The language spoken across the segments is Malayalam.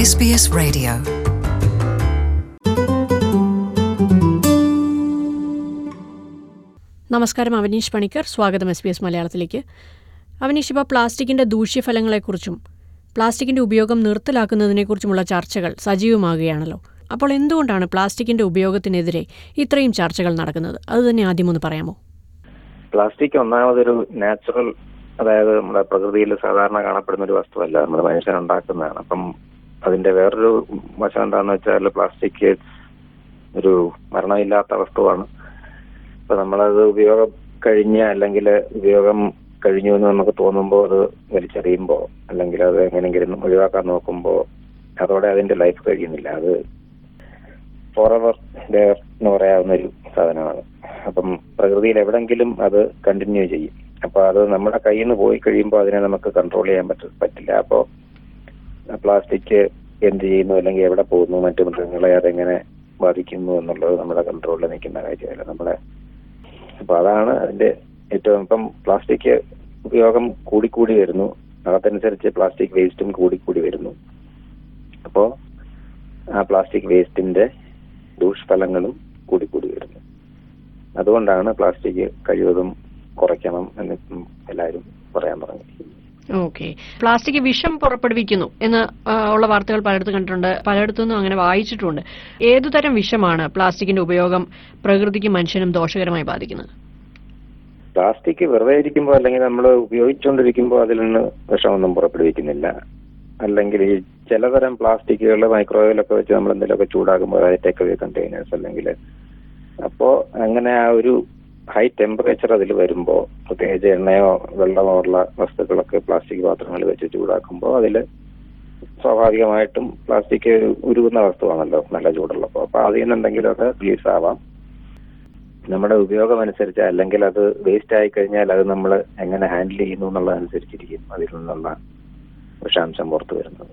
SBS Radio. നമസ്കാരം അവനീഷ് പണിക്കർ സ്വാഗതം എസ് ബി എസ് മലയാളത്തിലേക്ക് അവനീഷ് ഇപ്പോൾ പ്ലാസ്റ്റിക്കിൻ്റെ ദൂഷ്യഫലങ്ങളെക്കുറിച്ചും പ്ലാസ്റ്റിക്കിൻ്റെ ഉപയോഗം നിർത്തലാക്കുന്നതിനെക്കുറിച്ചുമുള്ള ചർച്ചകൾ സജീവമാകുകയാണല്ലോ അപ്പോൾ എന്തുകൊണ്ടാണ് പ്ലാസ്റ്റിക്കിൻ്റെ ഉപയോഗത്തിനെതിരെ ഇത്രയും ചർച്ചകൾ നടക്കുന്നത് അത് തന്നെ ആദ്യം ഒന്ന് പറയാമോ പ്ലാസ്റ്റിക് ഒന്നാമതൊരു നാച്ചുറൽ അതായത് നമ്മുടെ പ്രകൃതിയിൽ സാധാരണ കാണപ്പെടുന്ന ഒരു വസ്തുവല്ല നമ്മൾ മനുഷ്യൻ ഉണ്ടാക്കുന്നതാണ് അപ്പം അതിന്റെ വേറൊരു വശം എന്താണെന്ന് വെച്ചാൽ പ്ലാസ്റ്റിക് ഒരു മരണമില്ലാത്ത വസ്തുവാണ് അപ്പൊ നമ്മളത് ഉപയോഗം കഴിഞ്ഞ അല്ലെങ്കിൽ ഉപയോഗം കഴിഞ്ഞു എന്ന് നമുക്ക് തോന്നുമ്പോൾ അത് വലിച്ചെറിയുമ്പോൾ അല്ലെങ്കിൽ അത് എങ്ങനെയെങ്കിലും ഒഴിവാക്കാൻ നോക്കുമ്പോൾ അതോടെ അതിന്റെ ലൈഫ് കഴിയുന്നില്ല അത് ഫോറവർ ഡെയർ എന്ന് പറയാവുന്ന ഒരു സാധനമാണ് അപ്പം പ്രകൃതിയിൽ എവിടെങ്കിലും അത് കണ്ടിന്യൂ ചെയ്യും അപ്പൊ അത് നമ്മുടെ കയ്യിൽ നിന്ന് പോയി കഴിയുമ്പോൾ അതിനെ നമുക്ക് കൺട്രോൾ ചെയ്യാൻ പറ്റ പറ്റില്ല അപ്പോൾ പ്ലാസ്റ്റിക് എന്ത് ചെയ്യുന്നു അല്ലെങ്കിൽ എവിടെ പോകുന്നു മറ്റു മൃഗങ്ങളെ അതെങ്ങനെ ബാധിക്കുന്നു എന്നുള്ളത് നമ്മുടെ കൺട്രോളിൽ നിൽക്കുന്ന കാര്യമല്ല നമ്മുടെ അപ്പൊ അതാണ് അതിന്റെ ഏറ്റവും ഇപ്പം പ്ലാസ്റ്റിക് ഉപയോഗം കൂടിക്കൂടി വരുന്നു അതനുസരിച്ച് പ്ലാസ്റ്റിക് വേസ്റ്റും കൂടിക്കൂടി വരുന്നു അപ്പോ ആ പ്ലാസ്റ്റിക് വേസ്റ്റിന്റെ ദൂഷ്ഫലങ്ങളും കൂടിക്കൂടി വരുന്നു അതുകൊണ്ടാണ് പ്ലാസ്റ്റിക് കഴിവതും കുറയ്ക്കണം എന്ന് ഇപ്പം എല്ലാവരും പറയാൻ തുടങ്ങി ഓക്കെ പ്ലാസ്റ്റിക് വിഷം പുറപ്പെടുവിക്കുന്നു എന്ന് ആ, ഉള്ള വാർത്തകൾ പലയിടത്തും കണ്ടിട്ടുണ്ട് പലയിടത്തുനിന്നും അങ്ങനെ വായിച്ചിട്ടുണ്ട് ഏതുതരം വിഷമാണ് പ്ലാസ്റ്റിക്കിന്റെ ഉപയോഗം പ്രകൃതിക്കും മനുഷ്യനും ദോഷകരമായി ബാധിക്കുന്നത് പ്ലാസ്റ്റിക് വെറുതെ ഇരിക്കുമ്പോൾ അല്ലെങ്കിൽ നമ്മൾ ഉപയോഗിച്ചുകൊണ്ടിരിക്കുമ്പോൾ അതിൽ നിന്ന് വിഷമൊന്നും പുറപ്പെടുവിക്കുന്നില്ല അല്ലെങ്കിൽ ഈ ചിലതരം പ്ലാസ്റ്റിക്കുകൾ മൈക്രോവേവിലൊക്കെ വെച്ച് നമ്മൾ എന്തെങ്കിലുമൊക്കെ ചൂടാക്കുമ്പോൾ അതായത് ടേക്ക് അവേ കണ്ടെയ്നേഴ്സ് അല്ലെങ്കിൽ അപ്പോ അങ്ങനെ ആ ഒരു ഹൈ ടെമ്പറേച്ചർ അതിൽ വരുമ്പോൾ പ്രത്യേകിച്ച് എണ്ണയോ വെള്ളമോ ഉള്ള വസ്തുക്കളൊക്കെ പ്ലാസ്റ്റിക് പാത്രങ്ങളിൽ വെച്ച് ചൂടാക്കുമ്പോൾ അതിൽ സ്വാഭാവികമായിട്ടും പ്ലാസ്റ്റിക് ഒരു ഉരുകുന്ന വസ്തുവാണല്ലോ നല്ല ചൂടുള്ളപ്പോൾ അപ്പൊ അതിൽ നിന്ന് എന്തെങ്കിലുമൊക്കെ റിലീസ് ആവാം നമ്മുടെ ഉപയോഗം അനുസരിച്ച് അല്ലെങ്കിൽ അത് വേസ്റ്റ് ആയി കഴിഞ്ഞാൽ അത് നമ്മൾ എങ്ങനെ ഹാൻഡിൽ ചെയ്യുന്നു എന്നുള്ളതനുസരിച്ചിരിക്കും അതിൽ നിന്നുള്ള വിഷാംശം പുറത്തു വരുന്നത്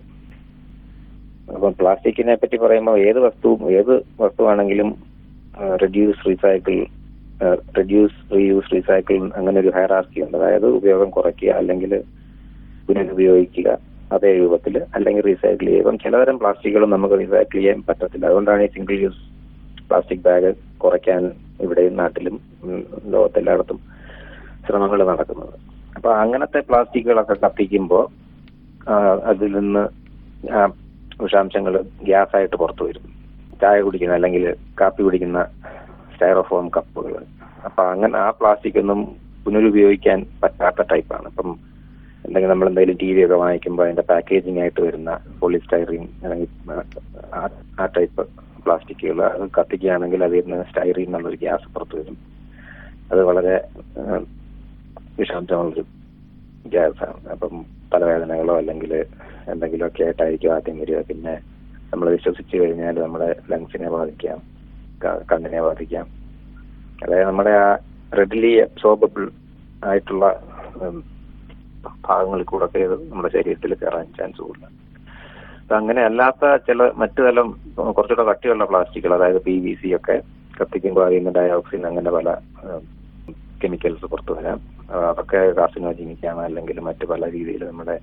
അപ്പം പ്ലാസ്റ്റിക്കിനെ പറ്റി പറയുമ്പോൾ ഏത് വസ്തുവും ഏത് വസ്തുവാണെങ്കിലും reduce recycle reduce reuse recycle അങ്ങനെ ഒരു ഹയറാർക്കി ഉണ്ട് അതായത് ഉപയോഗം കുറയ്ക്കുക അല്ലെങ്കിൽ പുനരുപയോഗിക്കുക അതേ രൂപത്തിൽ അല്ലെങ്കിൽ റീസൈക്കിൾ ചെയ്യുക ഇപ്പം ചിലതരം പ്ലാസ്റ്റിക്കുകളും നമുക്ക് റീസൈക്കിൾ ചെയ്യാൻ പറ്റത്തില്ല അതുകൊണ്ടാണ് ഈ സിംഗിൾ യൂസ് പ്ലാസ്റ്റിക് ബാഗ് കുറയ്ക്കാൻ ഇവിടെയും നാട്ടിലും ഉം, ലോകത്തെല്ലായിടത്തും ശ്രമങ്ങൾ നടക്കുന്നത് അപ്പൊ അങ്ങനത്തെ പ്ലാസ്റ്റിക്കുകളൊക്കെ കത്തിക്കുമ്പോൾ അതിൽ നിന്ന് ആ, വിഷാംശങ്ങൾ ഗ്യാസ് ആയിട്ട് പുറത്തു വരും ചായ കുടിക്കുന്ന അല്ലെങ്കിൽ കാപ്പി കുടിക്കുന്ന സ്റ്റൈറോഫോം കപ്പുകൾ അപ്പൊ അങ്ങനെ ആ പ്ലാസ്റ്റിക് ഒന്നും പുനരുപയോഗിക്കാൻ പറ്റാത്ത ടൈപ്പാണ് ഇപ്പം അല്ലെങ്കിൽ നമ്മൾ എന്തെങ്കിലും ടി വി ഒക്കെ വാങ്ങിക്കുമ്പോൾ അതിന്റെ പാക്കേജിംഗ് ആയിട്ട് വരുന്ന പോളിസ്റ്റൈറീൻ അല്ലെങ്കിൽ ആ- ആ ടൈപ്പ് പ്ലാസ്റ്റിക്കുകൾ അത് കത്തിക്കുകയാണെങ്കിൽ അതിൽ നിന്ന് സ്റ്റൈറീൻ എന്നുള്ളൊരു ഗ്യാസ് പുറത്തു വരും അത് വളരെ ആ, വിഷാംശമുള്ളൊരു ഗ്യാസാണ് അപ്പം തലവേദനകളോ അല്ലെങ്കിൽ എന്തെങ്കിലുമൊക്കെ ആയിട്ടായിരിക്കും ആദ്യം വരിക പിന്നെ നമ്മൾ വിശ്വസിച്ച് കഴിഞ്ഞാൽ നമ്മുടെ ലങ്സിനെ ബാധിക്കാം ക- കണ്ണിനെ ബാധിക്കാം അതായത് നമ്മുടെ ആ റെഡിലി അബ്സോർബിൾ ആയിട്ടുള്ള ഉം, ഭാഗങ്ങളിൽ കൂടെ ഒക്കെ ഇത് നമ്മുടെ ശരീരത്തിൽ കയറാൻ ചാൻസ് കൂടുതലാണ് അപ്പൊ അങ്ങനെ അല്ലാത്ത ചില മറ്റു തരം കുറച്ചുകൂടെ കട്ടിയുള്ള പ്ലാസ്റ്റിക്കുകൾ അതായത് പി വി സി ഒക്കെ കത്തിക്കുമ്പോൾ അതിൽ നിന്ന് ഡയോക്സിൻ അങ്ങനെ പല കെമിക്കൽസ് പുറത്തു വരാം ആ, അതൊക്കെ കാർസിനോജിനിക്കാണ് അല്ലെങ്കിൽ മറ്റു പല രീതിയിൽ നമ്മുടെ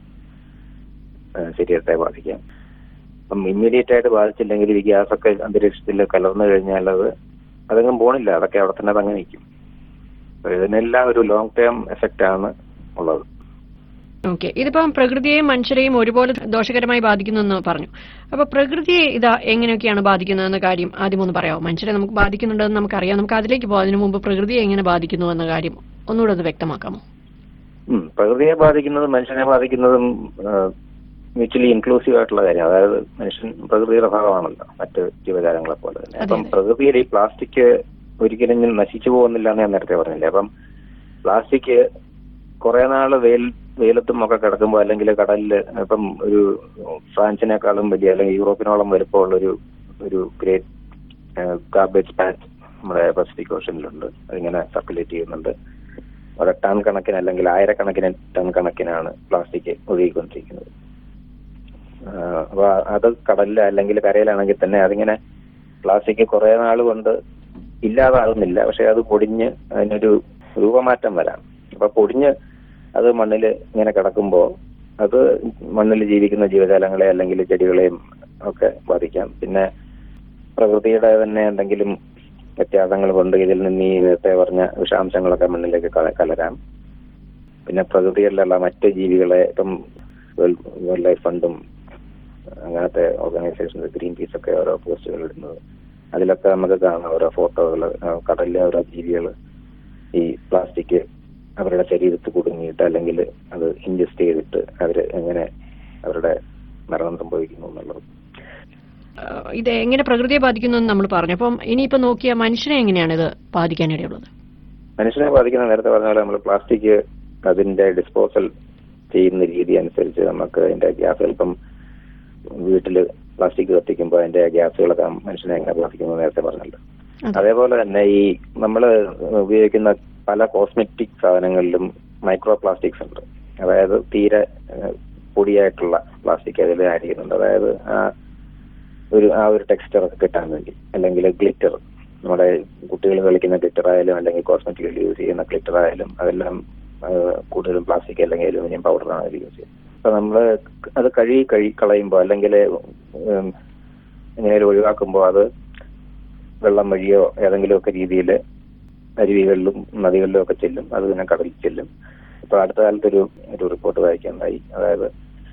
ആ, ശരീരത്തെ ബാധിക്കാം അപ്പം ഇമ്മീഡിയറ്റ് ആയിട്ട് ബാധിച്ചില്ലെങ്കിൽ ഈ ഗ്യാസ് ഒക്കെ അന്തരീക്ഷത്തിൽ കലർന്നു കഴിഞ്ഞാൽ അത് അതെങ്ങും പോണില്ല അതൊക്കെ അവിടെ തന്നെ തങ്ങി നിൽക്കും അപ്പൊ ഇതിനെല്ലാം ഒരു ലോങ് ടേം എഫക്റ്റ് ആണ് ഉള്ളത് ഓക്കെ ഇതിപ്പം പ്രകൃതിയെയും മനുഷ്യരെയും ഒരുപോലെ ദോഷകരമായി ബാധിക്കുന്നെന്ന് പറഞ്ഞു അപ്പൊ പ്രകൃതിയെ ഇതാ എങ്ങനെയൊക്കെയാണ് ബാധിക്കുന്നതെന്ന കാര്യം ആദ്യം ഒന്ന് പറയാമോ മനുഷ്യരെ നമുക്ക് ബാധിക്കുന്നുണ്ടെന്ന് നമുക്കറിയാം നമുക്ക് അതിലേക്ക് പോകാം അതിനു മുമ്പ് പ്രകൃതിയെ എങ്ങനെ ബാധിക്കുന്നു എന്ന കാര്യം ഒന്നുകൂടെ ഒന്ന് വ്യക്തമാക്കാമോ ഉം. പ്രകൃതിയെ ബാധിക്കുന്നതും മനുഷ്യനെ ബാധിക്കുന്നതും മ്യൂച്വലി ഇൻക്ലൂസീവ് ആയിട്ടുള്ള കാര്യം അതായത് മനുഷ്യൻ പ്രകൃതിയുടെ ഭാഗമാണല്ലോ മറ്റ് ജീവജാലങ്ങളെ പോലെ തന്നെ അതെ, അപ്പം അതെ. പ്രകൃതിയിൽ ഈ പ്ലാസ്റ്റിക് ഒരിക്കലും ഇങ്ങനെ നശിച്ചു പോകുന്നില്ല എന്ന് ഞാൻ നേരത്തെ പറഞ്ഞില്ലേ അപ്പം പ്ലാസ്റ്റിക് കുറെ നാള് വെയിൽ വെയിലത്തും ഒക്കെ കിടക്കുമ്പോൾ അല്ലെങ്കിൽ കടലിൽ ഇപ്പം ഒരു ഫ്രാൻസിനേക്കാളും വലിയ അല്ലെങ്കിൽ യൂറോപ്പിനോളം വലുപ്പമുള്ള ഒരു ഒരു ഗ്രേറ്റ് ഗാർബേജ് പാറ്റ് നമ്മുടെ പസഫിക് ഓഷനിലുണ്ട് അതിങ്ങനെ സർക്കുലേറ്റ് ചെയ്യുന്നുണ്ട് അവിടെ ടൺ കണക്കിന് അല്ലെങ്കിൽ ആയിരക്കണക്കിന് ടൺ കണക്കിനാണ് പ്ലാസ്റ്റിക് ഒഴുകിക്കൊണ്ടിരിക്കുന്നത് ആഹ് അപ്പൊ അത് കടലിൽ അല്ലെങ്കിൽ കരയിലാണെങ്കിൽ തന്നെ അതിങ്ങനെ പ്ലാസ്റ്റിക് കുറെ നാൾ കൊണ്ട് ഇല്ലാതാകുന്നില്ല പക്ഷെ അത് പൊടിഞ്ഞ് അതിനൊരു രൂപമാറ്റം വരാം അപ്പൊ പൊടിഞ്ഞ് അത് മണ്ണിൽ ഇങ്ങനെ കിടക്കുമ്പോൾ അത് മണ്ണിൽ ജീവിക്കുന്ന ജീവജാലങ്ങളെ അല്ലെങ്കിൽ ചെടികളെയും ഒക്കെ ബാധിക്കാം പിന്നെ പ്രകൃതിയുടെ തന്നെ എന്തെങ്കിലും വ്യത്യാസങ്ങൾ കൊണ്ട് ഇതിൽ നിന്ന് ഈ നേരത്തെ പറഞ്ഞ വിഷാംശങ്ങളൊക്കെ മണ്ണിലേക്ക് കല- കലരാം പിന്നെ പ്രകൃതിയിലുള്ള മറ്റ് ജീവികളെ ഇപ്പം വേൾഡ് ലൈഫ് ഫണ്ടും അങ്ങനത്തെ ഓർഗനൈസേഷൻസ് ഗ്രീൻ പീസ് ഒക്കെ ഓരോ പോസ്റ്റുകൾ ഇടുന്നത് അതിലൊക്കെ നമുക്ക് കാണാം ഓരോ ഫോട്ടോകൾ കടലിലെ ഓരോ ജീവികൾ ഈ പ്ലാസ്റ്റിക് അവരുടെ ശരീരത്തിൽ കുടുങ്ങിയിട്ട് അല്ലെങ്കിൽ അത് ഇൻജസ്റ്റ് ചെയ്തിട്ട് അവർ എങ്ങനെ അവരുടെ മരണം സംഭവിക്കുന്നു എന്നുള്ളത് ആ, ഇത് എങ്ങനെ പ്രകൃതിയെ ബാധിക്കുന്നു എന്ന് നമ്മൾ പറഞ്ഞു അപ്പം ഇനിയിപ്പോൾ നോക്കിയ മനുഷ്യനെ എങ്ങനെയാണ് ഇത് ബാധിക്കാനിടയുള്ളത് മനുഷ്യനെ ബാധിക്കുന്ന നേരത്തെ പറഞ്ഞ പോലെ നമ്മൾ പ്ലാസ്റ്റിക് അതിന്റെ ഡിസ്പോസൽ ചെയ്യുന്ന രീതി അനുസരിച്ച് നമുക്ക് അതിന്റെ ഗ്യാസ് ഇപ്പം വീട്ടിൽ പ്ലാസ്റ്റിക് കത്തിക്കുമ്പോൾ അതിന്റെ ഗ്യാസുകളൊക്കെ മനുഷ്യനെ എങ്ങനെ ബാധിക്കുന്നു നേരത്തെ പറഞ്ഞല്ലോ അതെ. അതേപോലെ തന്നെ ഈ നമ്മൾ ഉപയോഗിക്കുന്ന പല കോസ്മെറ്റിക് സാധനങ്ങളിലും മൈക്രോ പ്ലാസ്റ്റിക്സ് ഉണ്ട് അതായത് തീരെ ഏഹ്, പൊടിയായിട്ടുള്ള പ്ലാസ്റ്റിക് അതിൽ ആഡ് ചെയ്യുന്നുണ്ട് അതായത് ആ ഒരു ആ ഒരു ടെക്സ്ചർ ഒക്കെ കിട്ടാൻ വേണ്ടി അല്ലെങ്കിൽ ഗ്ലിറ്റർ നമ്മുടെ കുട്ടികൾ കളിക്കുന്ന ഗ്ലിറ്റർ ആയാലും അല്ലെങ്കിൽ കോസ്മെറ്റിക്കൽ യൂസ് ചെയ്യുന്ന ഗ്ലിറ്റർ ആയാലും അതെല്ലാം ഏഹ്, കൂടുതലും പ്ലാസ്റ്റിക് അല്ലെങ്കിൽ അലൂമിനിയം പൗഡറാണ് അതിൽ യൂസ് ചെയ്യുന്നത് അപ്പൊ നമ്മൾ അത് കഴുകി കഴി കളയുമ്പോൾ അല്ലെങ്കിൽ ഉം, എങ്ങനെയാലും ഒഴിവാക്കുമ്പോൾ അത് വെള്ളം വഴിയോ ഏതെങ്കിലും ഒക്കെ രീതിയിൽ അരുവികളിലും നദികളിലും ഒക്കെ ചെല്ലും അത് പിന്നെ കടലിൽ ചെല്ലും ഇപ്പൊ അടുത്ത കാലത്ത് ഒരു ഒരു റിപ്പോർട്ട് വായിക്കാനുണ്ടായി അതായത്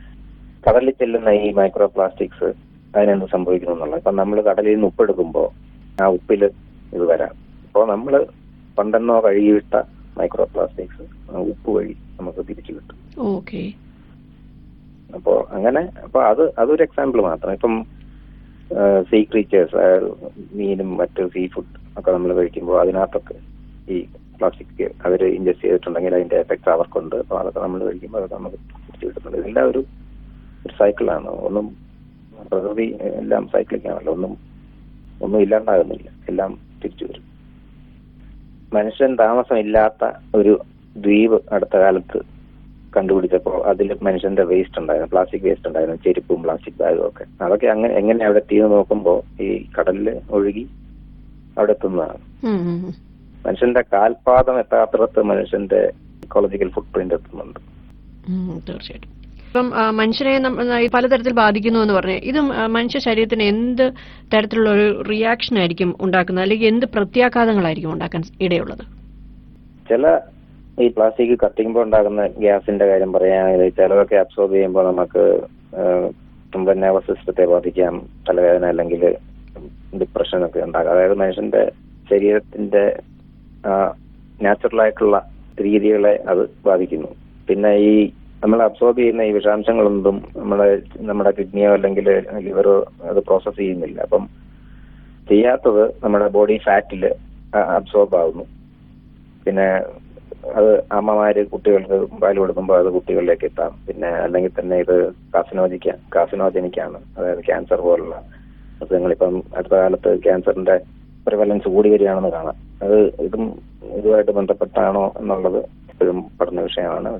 കടലിൽ ചെല്ലുന്ന ഈ മൈക്രോ പ്ലാസ്റ്റിക്സ് അതിനെന്ത് സംഭവിക്കുന്നു എന്നുള്ളത് ഇപ്പൊ നമ്മൾ കടലിൽ നിന്ന് ഉപ്പെടുക്കുമ്പോൾ ആ ഉപ്പിൽ ഇത് വരാം അപ്പോൾ നമ്മൾ പണ്ടെന്നോ കഴുകിയിട്ട മൈക്രോ പ്ലാസ്റ്റിക്സ് ഉപ്പ് വഴി നമുക്ക് തിരിച്ചു കിട്ടും ഓക്കെ അപ്പോ അങ്ങനെ അപ്പൊ അത് അതൊരു എക്സാമ്പിൾ മാത്രം ഇപ്പം സീ ക്രീച്ചേഴ്സ് മീനും മറ്റ് സീ ഫുഡ് ഒക്കെ നമ്മൾ കഴിക്കുമ്പോൾ അതിനകത്തൊക്കെ ഈ പ്ലാസ്റ്റിക് അവർ ഇൻജസ്റ്റ് ചെയ്തിട്ടുണ്ടെങ്കിൽ അതിന്റെ എഫക്ട്സ് അവർക്കുണ്ട് അപ്പൊ അതൊക്കെ നമ്മൾ കഴിക്കുമ്പോൾ അതൊക്കെ നമുക്ക് തിരിച്ചു കിട്ടുന്നുണ്ട് ഇതെല്ലാം ഒരു ഒരു സൈക്കിളാണ് ഒന്നും പ്രകൃതി എല്ലാം സൈക്ലിക് ആണല്ലോ ഒന്നും ഒന്നും ഇല്ലാണ്ടാകുന്നില്ല എല്ലാം തിരിച്ചു വരും മനുഷ്യൻ താമസമില്ലാത്ത ഒരു ദ്വീപ് അടുത്ത കാലത്ത് കണ്ടുപിടിച്ചപ്പോൾ അതിൽ മനുഷ്യന്റെ വേസ്റ്റ് ഉണ്ടായിരുന്നു പ്ലാസ്റ്റിക് വേസ്റ്റ് ഉണ്ടായിരുന്നു ചെരുപ്പും പ്ലാസ്റ്റിക് ബാഗും ഒക്കെ അതൊക്കെ അങ്ങനെ എങ്ങനെ അവിടെ എത്തിയെന്ന് നോക്കുമ്പോൾ ഈ കടലിൽ ഒഴുകി അവിടെ എത്തുന്നതാണ് മനുഷ്യന്റെ കാൽപാദം എത്താത്തിടത്ത് മനുഷ്യന്റെ ഇക്കോളജിക്കൽ ഫുട് പ്രിന്റ് എത്തുന്നുണ്ട് തീർച്ചയായിട്ടും ഇപ്പം ആ, മനുഷ്യനെ നമ്മ- ഈ പലതരത്തിൽ ബാധിക്കുന്നു എന്ന് പറഞ്ഞ് ഇത് ആ, മനുഷ്യ ശരീരത്തിന് എന്ത് തരത്തിലുള്ള ഒരു റിയാക്ഷൻ ആയിരിക്കും ഉണ്ടാക്കുന്നത് അല്ലെങ്കിൽ എന്ത് പ്രത്യാഘാതങ്ങളായിരിക്കും ഉണ്ടാക്കാൻ ഇടയുള്ളത് ചില ഈ പ്ലാസ്റ്റിക് കത്തിക്കുമ്പോൾ ഉണ്ടാകുന്ന ഗ്യാസിന്റെ കാര്യം പറയുകയാണെങ്കിൽ ചിലതൊക്കെ അബ്സോർബ് ചെയ്യുമ്പോൾ നമുക്ക് ആഹ്, നമ്മുടെ നെർവസ് സിസ്റ്റത്തെ ബാധിക്കാം തലവേദന അല്ലെങ്കിൽ ഡിപ്രഷൻ ഒക്കെ ഉണ്ടാകാം അതായത് മനുഷ്യന്റെ ശരീരത്തിന്റെ നാച്ചുറൽ ആയിട്ടുള്ള രീതികളെ അത് ബാധിക്കുന്നു പിന്നെ ഈ നമ്മൾ അബ്സോർബ് ചെയ്യുന്ന ഈ വിഷാംശങ്ങളൊന്നും നമ്മുടെ നമ്മുടെ കിഡ്നിയോ അല്ലെങ്കിൽ ലിവറോ അത് പ്രോസസ് ചെയ്യുന്നില്ല അപ്പം ചെയ്യാത്തത് നമ്മുടെ ബോഡി ഫാറ്റിൽ അബ്സോർബ് ആവുന്നു പിന്നെ അത് അമ്മമാര് കുട്ടികൾക്ക് പാല് കൊടുക്കുമ്പോൾ അത് കുട്ടികളിലേക്ക് എത്താം പിന്നെ അല്ലെങ്കിൽ തന്നെ ഇത് കാസിനോജിക്ക കാസിനോജനിക്കാണ് അതായത് ക്യാൻസർ പോലുള്ള അസുഖങ്ങൾ ഇപ്പം അടുത്ത കാലത്ത് ക്യാൻസറിന്റെ പ്രിവലൻസ് കൂടി വരികയാണെന്ന് കാണാം അത് ഇതും ഇതുമായിട്ട് ബന്ധപ്പെട്ടാണോ എന്നുള്ളത് എപ്പോഴും പഠന വിഷയമാണ്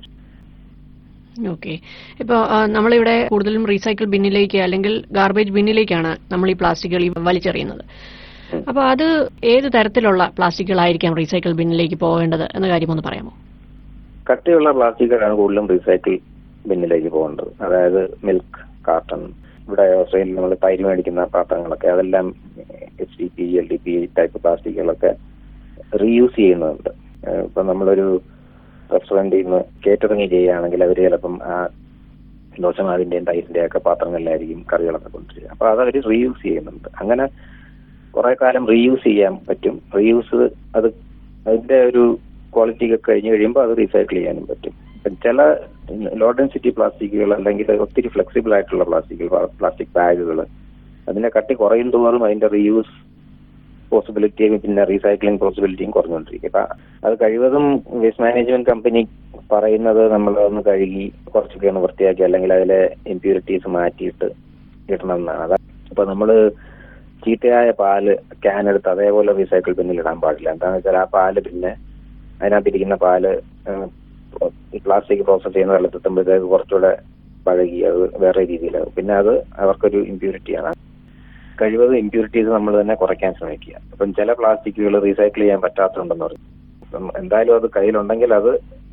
ഓക്കെ ഇപ്പോൾ നമ്മളിവിടെ കൂടുതലും റീസൈക്കിൾ ബിന്നിലേക്ക് അല്ലെങ്കിൽ ഗാർബേജ് ബിന്നിലേക്കാണ് നമ്മൾ ഈ പ്ലാസ്റ്റിക്കുകൾ ഈ വലിച്ചെറിയുന്നത് അപ്പോൾ അത് ഏത് തരത്തിലുള്ള പ്ലാസ്റ്റിക്കുകളായിരിക്കാം റീസൈക്കിൾ ബിന്നിലേക്ക് പോകേണ്ടത് എന്ന കാര്യം ഒന്ന് പറയാമോ കട്ടിയുള്ള പ്ലാസ്റ്റിക്കുകളാണ് കൂടുതലും റീസൈക്കിൾ ബിന്നിലേക്ക് പോകേണ്ടത് അതായത് മിൽക്ക് കാർട്ടൺ ഇവിടെ ഓസ്ട്രേലിയയിൽ നമ്മൾ തൈര് മേടിക്കുന്ന പാത്രങ്ങളൊക്കെ അതെല്ലാം H D P L D P type പ്ലാസ്റ്റിക്കുകളൊക്കെ റീയൂസ് ചെയ്യുന്നുണ്ട് ഏഹ് ഇപ്പൊ നമ്മളൊരു റെസ്റ്റോറന്റിൽ നിന്ന് കേറ്ററിംഗ് ചെയ്യുകയാണെങ്കിൽ അവർ ചിലപ്പം ആ ദോശമാവിന്റെയും തൈരിന്റെയും ഒക്കെ പാത്രങ്ങളിലായിരിക്കും കറികളൊക്കെ കൊണ്ടുവരിക അപ്പൊ അത് അവർ റീയൂസ് ചെയ്യുന്നുണ്ട് അങ്ങനെ കുറെ കാലം റീയൂസ് ചെയ്യാൻ പറ്റും റീയൂസ് അത് അതിന്റെ ഒരു ക്വാളിറ്റി ഒക്കെ കഴിഞ്ഞ് കഴിയുമ്പോൾ അത് റീസൈക്കിൾ ചെയ്യാനും പറ്റും ഇപ്പം ചില ലോ ഡെൻസിറ്റി പ്ലാസ്റ്റിക്കുകൾ അല്ലെങ്കിൽ ഒത്തിരി ഫ്ലെക്സിബിൾ ആയിട്ടുള്ള പ്ലാസ്റ്റിക്കുകൾ പ്ലാസ്റ്റിക് ബാഗുകൾ അതിന്റെ കട്ടി കുറയും തോറും അതിന്റെ റീയൂസ് പോസിബിലിറ്റിയും പിന്നെ റീസൈക്ലിംഗ് പോസിബിലിറ്റിയും കുറഞ്ഞുകൊണ്ടിരിക്കും അപ്പൊ അത് കഴിവതും വേസ്റ്റ് മാനേജ്മെന്റ് കമ്പനി പറയുന്നത് നമ്മൾ ഒന്ന് കഴുകി കുറച്ചൊക്കെ ഒന്ന് വൃത്തിയാക്കി അല്ലെങ്കിൽ അതിലെ ഇമ്പ്യൂരിറ്റീസ് മാറ്റിയിട്ട് ഇടണം എന്നാണ് അതാ ഇപ്പൊ നമ്മള് ചീത്തയായ പാല് ക്യാൻ എടുത്ത് അതേപോലെ റീസൈക്കിൾ ബിന്നിൽ ഇടാൻ പാടില്ല എന്താണെന്ന് വെച്ചാൽ ആ പാല് പിന്നെ അതിനകത്തിരിക്കുന്ന പാല് ഏഹ്, ഈ പ്ലാസ്റ്റിക് പ്രോസസ് ചെയ്യുന്ന വെള്ളത്തെത്തുമ്പോഴത്തേക്ക് കുറച്ചുകൂടെ പഴകി അത് വേറെ രീതിയിലാകും പിന്നെ അത് അവർക്കൊരു ഇമ്പ്യൂരിറ്റിയാണ് കഴിവതും ഇമ്പ്യൂരിറ്റീസ് നമ്മൾ തന്നെ കുറയ്ക്കാൻ ശ്രമിക്കുക അപ്പം ചില പ്ലാസ്റ്റിക്കുകൾ റീസൈക്കിൾ ചെയ്യാൻ പറ്റാത്തുണ്ടെന്ന് പറയും അപ്പം എന്തായാലും അത് കയ്യിലുണ്ടെങ്കിൽ അത്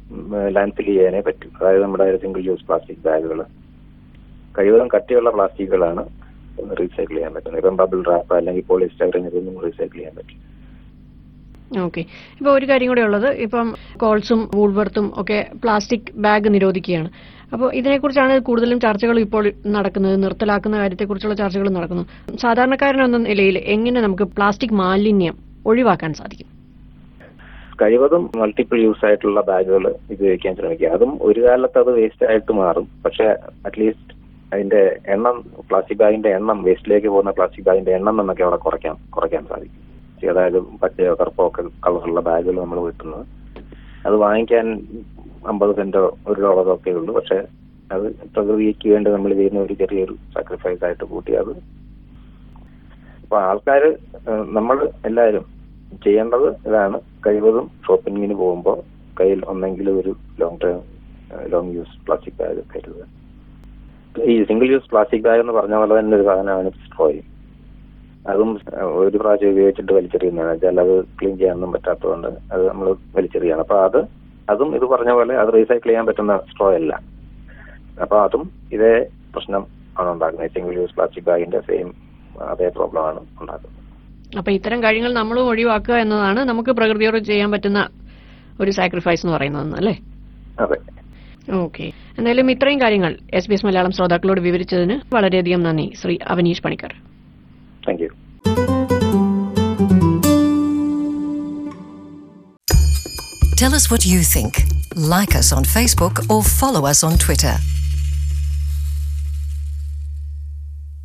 ലാൻഡ് ഫിൽ ചെയ്യാനേ പറ്റും അതായത് നമ്മുടെ സിംഗിൾ യൂസ് പ്ലാസ്റ്റിക് ബാഗുകൾ കഴിവതും കട്ടിയുള്ള പ്ലാസ്റ്റിക്കുകളാണ് റീസൈക്കിൾ ചെയ്യാൻ പറ്റുന്നത് ഇപ്പം ബബിൾ റാപ്പ് അല്ലെങ്കിൽ പോളിസ്റ്റൈറിൻ ഇതൊന്നും റീസൈക്കിൾ ചെയ്യാൻ പറ്റും ഓക്കെ ഇപ്പോൾ ഒരു കാര്യം കൂടെ ഉള്ളത് ഇപ്പം കോൾസും വൂൾവർത്തും ഒക്കെ പ്ലാസ്റ്റിക് ബാഗ് നിരോധിക്കുകയാണ് അപ്പോൾ ഇതിനെക്കുറിച്ചാണ് കൂടുതലും ചർച്ചകൾ ഇപ്പോൾ നടക്കുന്നത് നിർത്തലാക്കുന്ന കാര്യത്തെക്കുറിച്ചുള്ള ചർച്ചകൾ നടക്കുന്നു സാധാരണക്കാരനെന്ന നിലയിൽ എങ്ങനെ നമുക്ക് പ്ലാസ്റ്റിക് മാലിന്യം ഒഴിവാക്കാൻ സാധിക്കും കഴിവതും മൾട്ടിപ്പിൾ യൂസ് ആയിട്ടുള്ള ബാഗുകൾ ഉപയോഗിക്കാൻ ശ്രമിക്കുക അതും ഒരു കാലത്ത് അത് വേസ്റ്റ് ആയിട്ട് മാറും പക്ഷെ അറ്റ്ലീസ്റ്റ് അതിന്റെ എണ്ണം പ്ലാസ്റ്റിക് ബാഗിന്റെ എണ്ണം വേസ്റ്റിലേക്ക് പോകുന്ന പ്ലാസ്റ്റിക് ബാഗിന്റെ എണ്ണം നമുക്ക് അവിടെ കുറയ്ക്കാൻ കുറയ്ക്കാൻ സാധിക്കും അതായത് പച്ചയോ കറുപ്പോ ഒക്കെ കളറുള്ള ബാഗുകൾ നമ്മൾ കിട്ടുന്നത് അത് വാങ്ങിക്കാൻ അമ്പത് സെന്റോ ഒരു ഡോളറോ ഒക്കെ ഉള്ളൂ പക്ഷെ അത് പ്രകൃതിക്ക് വേണ്ടി നമ്മൾ ചെയ്യുന്ന ഒരു ചെറിയൊരു സാക്രിഫൈസ് ആയിട്ട് കൂട്ടി അത് അപ്പൊ ആൾക്കാര് നമ്മൾ എല്ലാവരും ചെയ്യേണ്ടത് ഇതാണ് കഴിവതും ഷോപ്പിങ്ങിന് പോകുമ്പോൾ കയ്യിൽ ഒന്നെങ്കിലും ഒരു long term long use plastic bag കരുതുക ഈ സിംഗിൾ യൂസ് പ്ലാസ്റ്റിക് ബാഗ് എന്ന് പറഞ്ഞ പോലെ തന്നെ ഒരു സാധനമാണ് സ്ട്രോയും അതും ഒരു പ്രാവശ്യം ഉപയോഗിച്ചിട്ട് വലിച്ചെറിയുന്നതാണ് വെച്ചാൽ അത് ക്ലീൻ ചെയ്യാനൊന്നും പറ്റാത്തതുകൊണ്ട് അത് നമ്മൾ വലിച്ചെറിയാണ് അപ്പൊ അത് അതും ഇത് പറഞ്ഞ പോലെ അത് റീസൈക്കിൾ ചെയ്യാൻ പറ്റുന്ന സ്ട്രോ അല്ല അപ്പൊ അതും ഇതേ പ്രശ്നം ആണ് ഉണ്ടാക്കുന്നത് സിംഗിൾ യൂസ് പ്ലാസ്റ്റിക് ബാഗിന്റെ സെയിം അതേ പ്രോബ്ലം ആണ് ഉണ്ടാക്കുന്നത് അപ്പൊ ഇത്തരം കാര്യങ്ങൾ നമ്മളും ഒഴിവാക്കുക എന്നതാണ് നമുക്ക് പ്രകൃതിയോട് ചെയ്യാൻ പറ്റുന്ന ഒരു സാക്രിഫൈസ് എന്ന് പറയുന്നത് അല്ലേ അതെ ഓക്കെ എന്തായാലും ഇത്രയും കാര്യങ്ങൾ എസ് ബി എസ് മലയാളം ശ്രോതാക്കളോട് വിവരിച്ചതിന് വളരെയധികം നന്ദി Shri Avaneesh Panicker thank you Tell us what you think. Like us on Facebook or follow us on Twitter.